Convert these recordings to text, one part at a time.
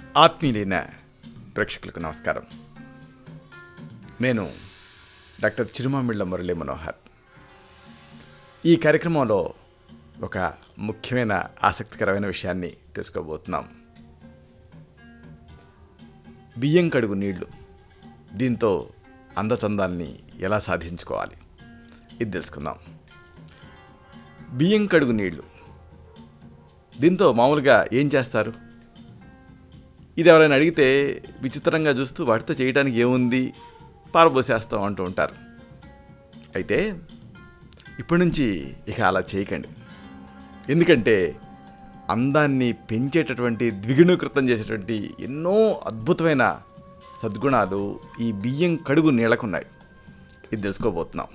ఆత్మీయులైన ప్రేక్షకులకు నమస్కారం నేను డాక్టర్ చిరుమామిళ్ళ మురళీ మనోహర్ ఈ కార్యక్రమంలో ఒక ముఖ్యమైన ఆసక్తికరమైన విషయాన్ని తెలుసుకోబోతున్నాం బియ్యం కడుగు నీళ్లు దీంతో అందచందాల్ని ఎలా సాధించుకోవాలి ఇది తెలుసుకుందాం బియ్యం కడుగు నీళ్లు దీంతో మామూలుగా ఏం చేస్తారు ఇది ఎవరైనా అడిగితే విచిత్రంగా చూస్తూ వాటితో చేయడానికి ఏముంది పారబోసేస్తాం అంటూ ఉంటారు అయితే ఇప్పటి నుంచి ఇక అలా చేయకండి ఎందుకంటే అందాన్ని పెంచేటటువంటి ద్విగుణీకృతం చేసేటువంటి ఎన్నో అద్భుతమైన సద్గుణాలు ఈ బియ్యం కడుగు నీళ్ళకున్నాయి ఇది తెలుసుకోబోతున్నాం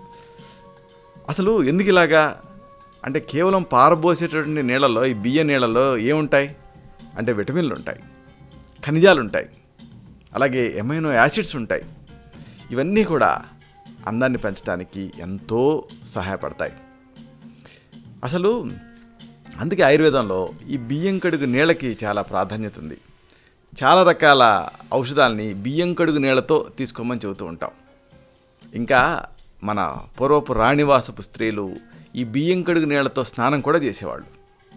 అసలు ఎందుకు ఇలాగా అంటే కేవలం పారబోసేటటువంటి నీళ్ళలో ఈ బియ్యం నీళ్ళలో ఏముంటాయి అంటే విటమిన్లు ఉంటాయి ఖనిజాలు ఉంటాయి అలాగే ఎమైనో యాసిడ్స్ ఉంటాయి ఇవన్నీ కూడా అందాన్ని పెంచడానికి ఎంతో సహాయపడతాయి అసలు అందుకే ఆయుర్వేదంలో ఈ బియ్యం కడుగు నీళ్ళకి చాలా ప్రాధాన్యత ఉంది చాలా రకాల ఔషధాలని బియ్యం కడుగు నీళ్ళతో తీసుకోమని చెబుతూ ఉంటాం ఇంకా మన పూర్వపు రాణివాసపు స్త్రీలు ఈ బియ్యం కడుగు నీళ్ళతో స్నానం కూడా చేసేవాళ్ళు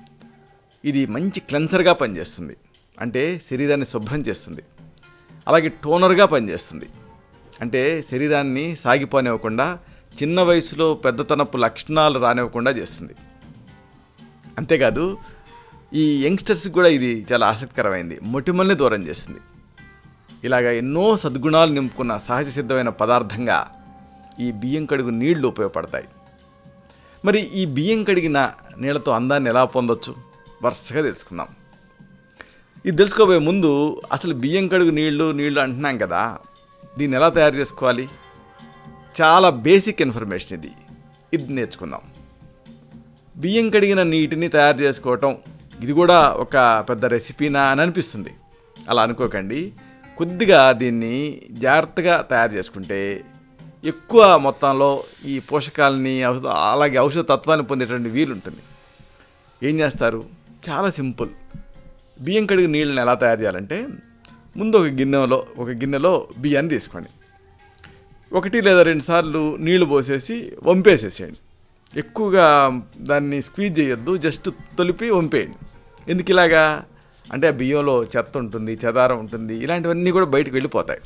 ఇది మంచి క్లెన్సర్గా పనిచేస్తుంది అంటే శరీరాన్ని శుభ్రం చేస్తుంది అలాగే టోనర్గా పనిచేస్తుంది అంటే శరీరాన్ని సాగిపోనివ్వకుండా చిన్న వయసులో పెద్దతనపు లక్షణాలు రానివ్వకుండా చేస్తుంది అంతేకాదు ఈ యంగ్స్టర్స్కి కూడా ఇది చాలా ఆసక్తికరమైంది మొటిమల్ని దూరం చేస్తుంది ఇలాగ ఎన్నో సద్గుణాలు నింపుకున్న సహజ సిద్ధమైన పదార్థంగా ఈ బియ్యం కడుగు నీళ్లు ఉపయోగపడతాయి మరి ఈ బియ్యం కడిగిన నీళ్ళతో అందాన్ని ఎలా పొందొచ్చు వరుసగా తెలుసుకుందాం ఇది తెలుసుకోబోయే ముందు అసలు బియ్యం కడుగు నీళ్లు నీళ్లు అంటున్నాం కదా దీన్ని ఎలా తయారు చేసుకోవాలి చాలా బేసిక్ ఇన్ఫర్మేషన్ ఇది ఇది నేర్చుకుందాం బియ్యం కడిగిన నీటిని తయారు చేసుకోవటం ఇది కూడా ఒక పెద్ద రెసిపీనా అని అనిపిస్తుంది అలా అనుకోకండి కొద్దిగా దీన్ని జాగ్రత్తగా తయారు చేసుకుంటే ఎక్కువ మొత్తంలో ఈ పోషకాలని ఔషధ అలాగే ఔషధ తత్వాన్ని పొందేటువంటి వీలు ఉంటుంది ఏం చేస్తారు చాలా సింపుల్ బియ్యం కడిగి నీళ్ళని ఎలా తయారు చేయాలంటే ముందు ఒక గిన్నెలో ఒక గిన్నెలో బియ్యాన్ని తీసుకోండి ఒకటి లేదా రెండు సార్లు నీళ్లు పోసేసి వంపేసేసేయండి ఎక్కువగా దాన్ని స్క్వీజ్ చేయొద్దు జస్ట్ తొలిపి వంపేయండి ఎందుకు ఇలాగా అంటే ఆ బియ్యంలో చెత్త ఉంటుంది చెదారం ఉంటుంది ఇలాంటివన్నీ కూడా బయటకు వెళ్ళిపోతాయి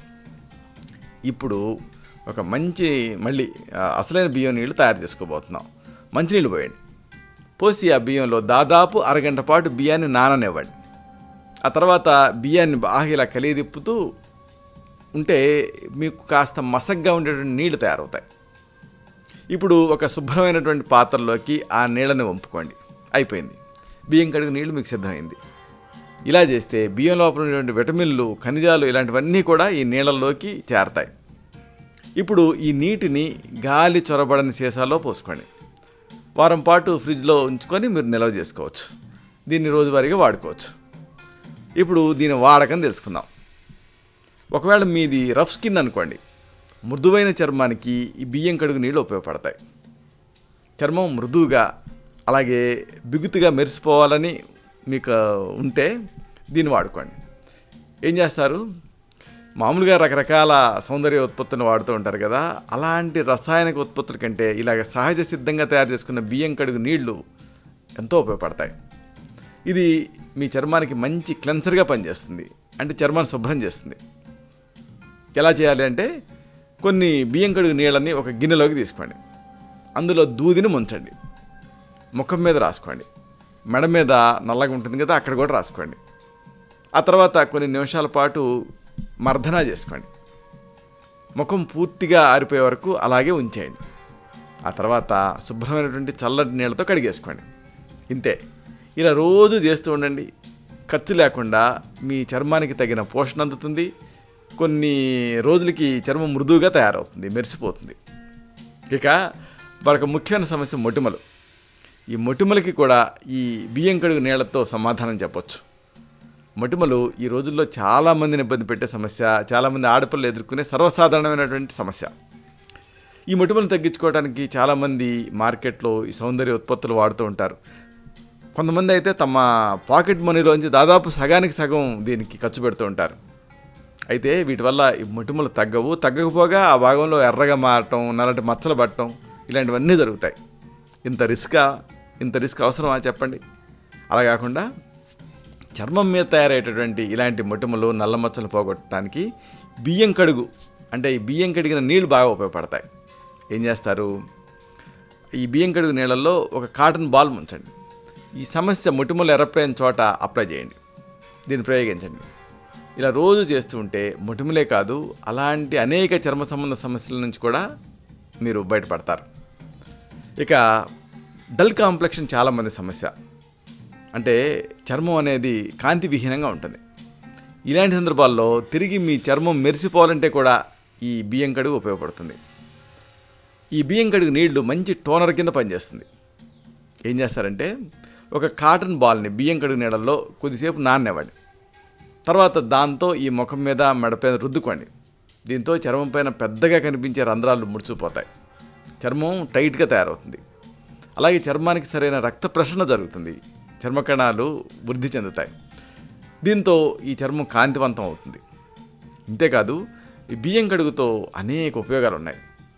ఇప్పుడు ఒక మంచి మళ్ళీ ఆ, అసలైన బియ్యం నీళ్ళు తయారు చేసుకోబోతున్నాం మంచినీళ్ళు పోయండి పోసి ఆ బియ్యంలో దాదాపు అరగంట పాటు బియ్యాన్ని నాననివ్వండి ఆ తర్వాత బియ్యాన్ని బాగా ఇలా కలిదిప్పుతూ ఉంటే మీకు కాస్త మసగ్గా ఉండేటువంటి నీళ్లు తయారవుతాయి ఇప్పుడు ఒక శుభ్రమైనటువంటి పాత్రలోకి ఆ నీళ్ళని వంపుకోండి అయిపోయింది బియ్యం కడుగు నీళ్లు మీకు సిద్ధమైంది ఇలా చేస్తే బియ్యం లోపల ఉన్నటువంటి విటమిన్లు ఖనిజాలు ఇలాంటివన్నీ కూడా ఈ నీళ్ళల్లోకి చేరతాయి ఇప్పుడు ఈ నీటిని గాలి చొరబడని సీసాలో పోసుకోండి వారం పాటు ఫ్రిడ్జ్లో ఉంచుకొని మీరు నిల్వ చేసుకోవచ్చు దీన్ని రోజువారీగా వాడుకోవచ్చు ఇప్పుడు దీని వాడకం తెలుసుకుందాం ఒకవేళ మీది రఫ్ స్కిన్ అనుకోండి మృదువైన చర్మానికి ఈ బియ్యం కడుగు నీళ్ళు ఉపయోగపడతాయి చర్మం మృదువుగా అలాగే బిగుతుగా మెరిసిపోవాలని మీకు ఉంటే దీన్ని వాడుకోండి ఏం చేస్తారు మామూలుగా రకరకాల సౌందర్య ఉత్పత్తులను వాడుతూ ఉంటారు కదా అలాంటి రసాయనిక ఉత్పత్తుల కంటే ఇలాగ సహజ సిద్ధంగా తయారు చేసుకున్న బియ్యం కడుగు నీళ్లు ఎంతో ఉపయోగపడతాయి ఇది మీ చర్మానికి మంచి క్లెన్సర్గా పనిచేస్తుంది అంటే చర్మాన్ని శుభ్రం చేస్తుంది ఎలా చేయాలి అంటే కొన్ని బియ్యం కడుగు నీళ్ళని ఒక గిన్నెలోకి తీసుకోండి అందులో దూదిని ముంచండి ముఖం మీద రాసుకోండి మెడ మీద నల్లగా ఉంటుంది కదా అక్కడ కూడా రాసుకోండి ఆ తర్వాత కొన్ని నిమిషాల పాటు మర్దన చేసుకోండి ముఖం పూర్తిగా ఆరిపోయే వరకు అలాగే ఉంచేయండి ఆ తర్వాత శుభ్రమైనటువంటి చల్లటి నీళ్ళతో కడిగేసుకోండి ఇంతే ఇలా రోజు చేస్తూ ఉండండి ఖర్చు లేకుండా మీ చర్మానికి తగిన పోషణ అందుతుంది కొన్ని రోజులకి చర్మం మృదువుగా తయారవుతుంది మెరిసిపోతుంది ఇక మరొక ముఖ్యమైన సమస్య మొటిమలు ఈ మొటిమలకి కూడా ఈ బియ్యం కడుగు నీళ్లతో సమాధానం చెప్పొచ్చు మొటిమలు ఈ రోజుల్లో చాలామందిని ఇబ్బంది పెట్టే సమస్య చాలామంది ఆడపిల్లలు ఎదుర్కొనే సర్వసాధారణమైనటువంటి సమస్య ఈ మొటిమలను తగ్గించుకోవడానికి చాలామంది మార్కెట్లో ఈ సౌందర్య ఉత్పత్తులు వాడుతూ ఉంటారు కొంతమంది అయితే తమ పాకెట్ మనీలోంచి దాదాపు సగానికి సగం దీనికి ఖర్చు పెడుతూ ఉంటారు అయితే వీటి వల్ల ఈ మొటిమలు తగ్గవు తగ్గకపోగా ఆ భాగంలో ఎర్రగా మారటం నల్లటి మచ్చలు పట్టడం ఇలాంటివన్నీ జరుగుతాయి ఇంత రిస్కా ఇంత రిస్క్ అవసరమా చెప్పండి అలా కాకుండా చర్మం మీద తయారయ్యేటటువంటి ఇలాంటి మొటిమలు నల్ల మచ్చలు పోగొట్టడానికి బియ్యం కడుగు అంటే ఈ బియ్యం కడిగిన నీళ్లు బాగా ఉపయోగపడతాయి ఏం చేస్తారు ఈ బియ్యం కడుగు నీళ్ళల్లో ఒక కాటన్ బాల్ ముంచండి ఈ సమస్య మొటిమలు ఎర్రపోయిన చోట అప్లై చేయండి దీన్ని ప్రయోగించండి ఇలా రోజు చేస్తూ ఉంటే మొటిమలే కాదు అలాంటి అనేక చర్మ సంబంధ సమస్యల నుంచి కూడా మీరు బయటపడతారు ఇక డల్ కాంప్లెక్షన్ చాలామంది సమస్య అంటే చర్మం అనేది కాంతి విహీనంగా ఉంటుంది ఇలాంటి సందర్భాల్లో తిరిగి మీ చర్మం మెరిసిపోవాలంటే కూడా ఈ బియ్యం కడుగు ఉపయోగపడుతుంది ఈ బియ్యం కడుగు నీళ్లు మంచి టోనర్ కింద పనిచేస్తుంది ఏం చేస్తారంటే ఒక కాటన్ బాల్ని బియ్యం కడుగు నీళ్ళల్లో కొద్దిసేపు నాననివ్వండి తర్వాత దాంతో ఈ ముఖం మీద మెడపైన రుద్దుకోండి దీంతో చర్మం పైన పెద్దగా కనిపించే రంధ్రాలు ముడుచుకుపోతాయి చర్మం టైట్గా తయారవుతుంది అలాగే చర్మానికి సరైన రక్త ప్రసరణ జరుగుతుంది చర్మ కణాలు వృద్ధి చెందుతాయి దీంతో ఈ చర్మం కాంతివంతం అవుతుంది ఇంతేకాదు ఈ బియ్యం కడుగుతో అనేక ఉపయోగాలు ఉన్నాయి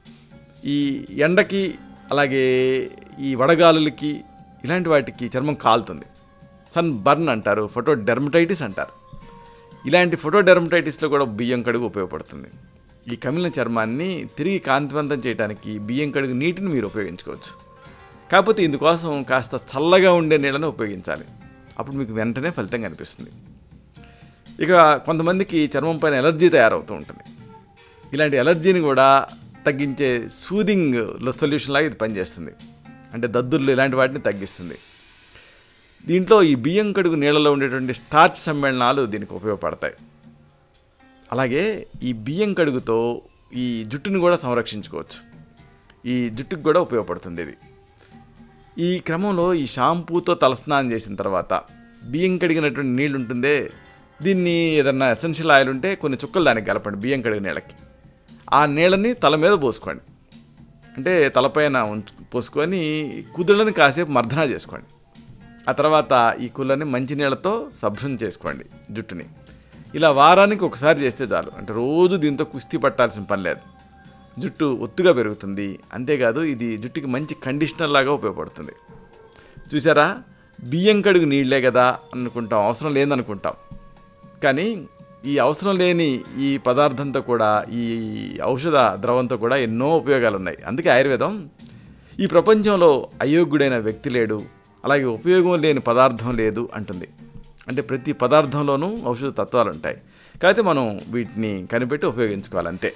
ఈ ఎండకి అలాగే ఈ వడగాలులకి ఇలాంటి వాటికి చర్మం కాలుతుంది సన్ బర్న్ అంటారు ఫోటో డెర్మటైటిస్ అంటారు ఇలాంటి ఫోటో డెర్మటైటిస్లో కూడా బియ్యం కడుగు ఉపయోగపడుతుంది ఈ కమిలిన చర్మాన్ని తిరిగి కాంతివంతం చేయడానికి బియ్యం కడుగు నీటిని మీరు ఉపయోగించుకోవచ్చు కాకపోతే ఇందుకోసం కాస్త చల్లగా ఉండే నీళ్ళను ఉపయోగించాలి అప్పుడు మీకు వెంటనే ఫలితం కనిపిస్తుంది ఇక కొంతమందికి చర్మం పైన ఎలర్జీ తయారవుతూ ఉంటుంది ఇలాంటి ఎలర్జీని కూడా తగ్గించే సూదింగ్ సొల్యూషన్ లాగా ఇది పనిచేస్తుంది అంటే దద్దుర్లు ఇలాంటి వాటిని తగ్గిస్తుంది దీంట్లో ఈ బియ్యం కడుగు నీళ్ళలో ఉండేటువంటి స్టార్చ్ సమ్మేళనాలు దీనికి ఉపయోగపడతాయి అలాగే ఈ బియ్యం కడుగుతో ఈ జుట్టుని కూడా సంరక్షించుకోవచ్చు ఈ జుట్టుకు కూడా ఉపయోగపడుతుంది ఇది ఈ క్రమంలో ఈ షాంపూతో తలస్నానం చేసిన తర్వాత బియ్యం కడిగినటువంటి నీళ్ళు ఉంటుందే దీన్ని ఏదన్నా ఎసెన్షియల్ ఆయిల్ ఉంటే కొన్ని చుక్కలు దానికి కలపండి బియ్యం కడిగిన నీళ్ళకి ఆ నీళ్ళని తల మీద పోసుకోండి అంటే తలపైన ఉంచు పోసుకొని కుదుళ్ళని కాసేపు మర్దన చేసుకోండి ఆ తర్వాత ఈ కుళ్ళని మంచినీళ్ళతో శుభ్రం చేసుకోండి జుట్టుని ఇలా వారానికి ఒకసారి చేస్తే చాలు అంటే రోజు దీంతో కుస్తీ పట్టాల్సిన పని లేదు జుట్టు ఒత్తుగా పెరుగుతుంది అంతేకాదు ఇది జుట్టుకి మంచి కండిషనర్ లాగా ఉపయోగపడుతుంది చూసారా బియ్యం కడుగు నీళ్ళే కదా అనుకుంటాం అవసరం లేదనుకుంటాం కానీ ఈ అవసరం లేని ఈ పదార్థంతో కూడా ఈ ఔషధ ద్రవంతో కూడా ఎన్నో ఉపయోగాలు ఉన్నాయి అందుకే ఆయుర్వేదం ఈ ప్రపంచంలో అయోగ్యుడైన వ్యక్తి లేడు అలాగే ఉపయోగం లేని పదార్థం లేదు అంటుంది అంటే ప్రతి పదార్థంలోనూ ఔషధ తత్వాలు ఉంటాయి కాకపోతే మనం వీటిని కనిపెట్టి ఉపయోగించుకోవాలి అంతే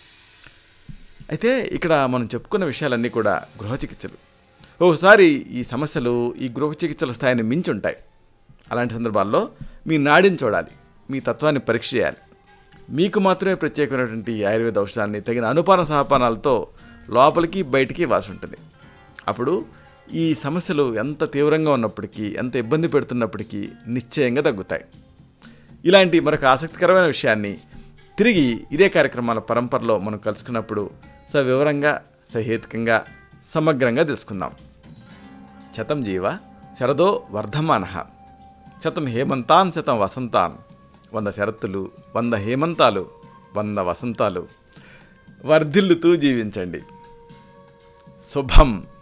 అయితే ఇక్కడ మనం చెప్పుకున్న విషయాలన్నీ కూడా గృహ చికిత్సలు ఒకసారి ఈ సమస్యలు ఈ గృహ చికిత్సల స్థాయిని మించి ఉంటాయి అలాంటి సందర్భాల్లో మీ నాడిని చూడాలి మీ తత్వాన్ని పరీక్ష చేయాలి మీకు మాత్రమే ప్రత్యేకమైనటువంటి ఈ ఆయుర్వేద ఔషధాన్ని తగిన అనుపాన సహపానాలతో లోపలికి బయటికి వాసి ఉంటుంది అప్పుడు ఈ సమస్యలు ఎంత తీవ్రంగా ఉన్నప్పటికీ ఎంత ఇబ్బంది పెడుతున్నప్పటికీ నిశ్చయంగా తగ్గుతాయి ఇలాంటి మరొక ఆసక్తికరమైన విషయాన్ని తిరిగి ఇదే కార్యక్రమాల పరంపరలో మనం కలుసుకున్నప్పుడు సవివరంగా సహేతుకంగా సమగ్రంగా తెలుసుకుందాం శతం జీవ శరదో వర్ధమాన శతం హేమంతాన్ శతం వసంతాన్ వంద శరత్తులు వంద హేమంతాలు వంద వసంతాలు వర్ధిల్లుతూ జీవించండి శుభం